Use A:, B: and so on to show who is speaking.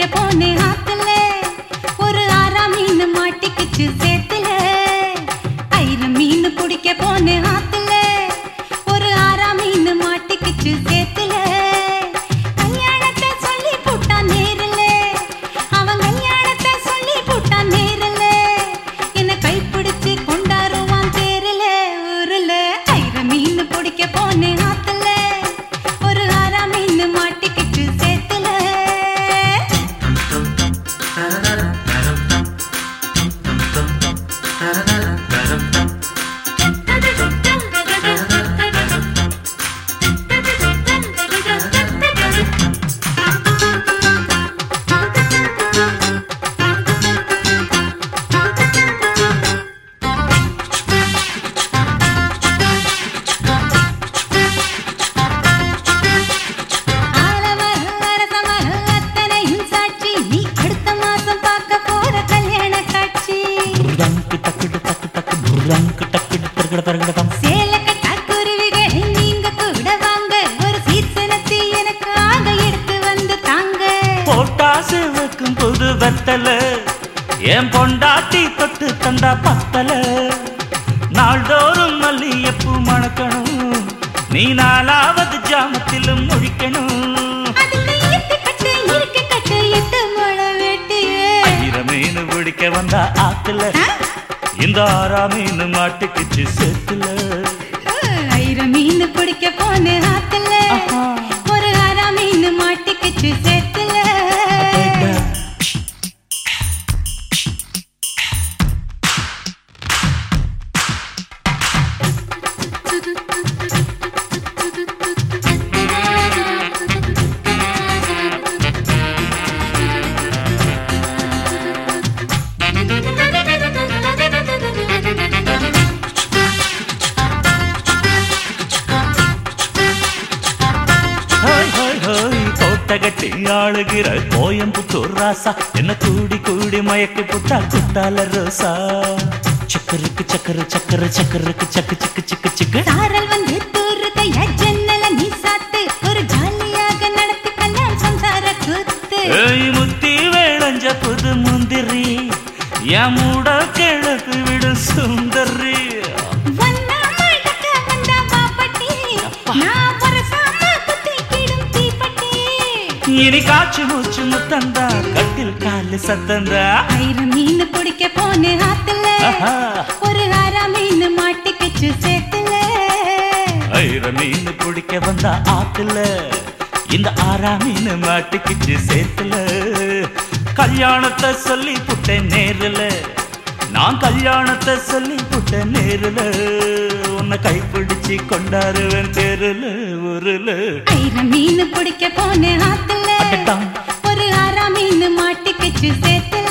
A: போனேன் ஆத்துல ஒரு ஆறா மீன் மாட்டிக்கிச்சு சேத்துல ஐர மீன் பிடிக்க போனேன் ஆத்துல ஒரு ஆறா மீன் மாட்டிக்கிச்சு சேத்துல கல்யாணத்தை சொல்லி போட்டான் நேரில் அவன் கல்யாணத்தை சொல்லி போட்டான் நேரில் என்ன கைப்பிடிச்சு கொண்டாருவான் தேரில் ஊரில் ஐர மீன் பிடிக்க போனேன் ஆத்துல ஒரு ஆறா மீன் மாட்டிக்கிச்சு சேத்துல ஆலமரம், அரசமரம், அத்தனையும் சாட்சி. நீ அடுத்த மாசம் பார்க்க போற கல்யாண காட்சி.
B: புர்ரங்கு டக்குடு டக்கு டக்கு புர்ரங்கு டக்குடு தர்கட தர்கடதம்
A: சேலக்கட்டா குருவிகள் நீங்க கூட வாங்க. ஒரு சீசனத்தை எனக்கு ஆக எடுத்து வந்து தாங்க.
B: போட்டாசு வைக்கும் புது வெத்தல என் பொண்டாட்டி தொட்டு தந்தா பத்தல நாள்தோறும் மல்லியப்பூ மணக்கணும் நீ நாலாவது ஜாமத்திலும் முழிக்கணும்
A: அதுல ஈட்டி கட்டு, இறுக்கி கட்டு, எட்டு முழ வெட்டியே.
B: ஆயிரம் மீன் பிடிக்க வந்தா ஆத்துல
A: ஆ?
B: இந்த ஆறாம் மீன் மாட்டுக்குச்சு சேத்துல
A: ஆயிரம் மீன் பிடிக்க போன ஆத்துல
B: ஆஹா.
A: ஒரு ஆறா மீன் மாட்டிக்கிச்சு சேத்துல
B: ஹோய் ஹோய் ஹோய் கோட்டை கட்டி ஆளுகிற கோயம்புத்தூர் ராசா என்ன கூடி கூடி மயக்கி புட்டா குத்தால ரோசா சக்கருக்கு சக்கரு சக்கரு சக்கருக்கு சக்கு சிக்கு சிக்கு சிக்கு
A: சாரல் வந்து தூருதையா ஜன்னல நீ சாத்து ஒரு ஜாலியாக நடத்தி கல்யாணம் சம்சார கூத்து
B: ஏய் முத்தி வேளஞ்ச புது முந்திரி என் மூட கிழக்கு விடு சுந்தரி
A: வந்தா மழக்க வந்தா பாப்பட்டி நான் வரசாம குத்திக்கிடும் தீப்பட்டி
B: இனி காச்சு மூச்சு முத்தந்தா கட்டில் காலு சத்தந்தா
A: ஆயிரம் மீன் பிடிக்க போன ஆத்துல
B: ஆஹா.
A: ஒரு ஆறா மீன் மாட்டிக்கிச்சு சேத்துல
B: ஐர மீன் பிடிக்க வந்தா ஆத்துல இந்த ஆறா மீன் மாட்டுக்குச்சு சேத்துல கல்யாணத்தை சொல்லி புட்டேன் நேருல நான் கல்யாணத்தை சொல்லி புட்டேன் நேருல உன்னை கைப்பிடிச்சு கொண்டாருவேன் தெருல ஊருல
A: ஆயிரம் மீன் பிடிக்க போன ஆத்துல
B: அடடா.
A: ஒரு ஆறா மீன் மாட்டிக்கிச்சு சேத்துல